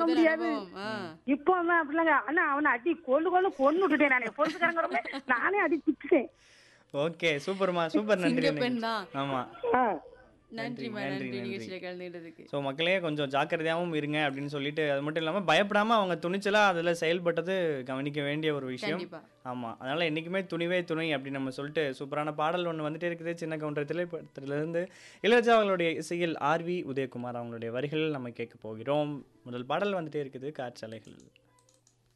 தாங்க முதல் முடியாது அனுபவம் ஆ. இப்போ அவன் அப்படிலாங்க அண்ணா அவனை அடி கொண்டு கொண்டு கொண்டு விட்டுட்டேன் நானே பொறுத்துக்காரங்க நானே அடி திட்டுட்டேன் ஓகே சூப்பர்மா சூப்பர் நன்றி சிங்கப்பெண் தான் ஆமா ஆ. நன்றிம்மா நன்றி, நன்றி நன்றி. நிகழ்ச்சியில கலந்துக்கிட்டதுக்கு ஸோ மக்களே கொஞ்சம் ஜாக்கிரதையாகவும் இருங்க அப்படின்னு சொல்லிட்டு அது மட்டும் இல்லாமல் பயப்படாமல் அவங்க துணிச்சலாக அதில் செயல்பட்டது கவனிக்க வேண்டிய ஒரு விஷயம் கண்டிப்பா ஆமாம் அதனால் என்றைக்குமே துணிவே துணை அப்படின்னு நம்ம சொல்லிட்டு சூப்பரான பாடல் ஒன்று வந்துட்டே இருக்குது சின்ன கவுண்டர் திரைப்படத்திலிருந்து இளையராஜா அவர்களுடைய இசையில் ஆர்வி உதயகுமார் அவங்களுடைய வரிகள் நம்ம கேட்க போகிறோம் முதல் பாடல் வந்துட்டே இருக்குது காற்றலைகள்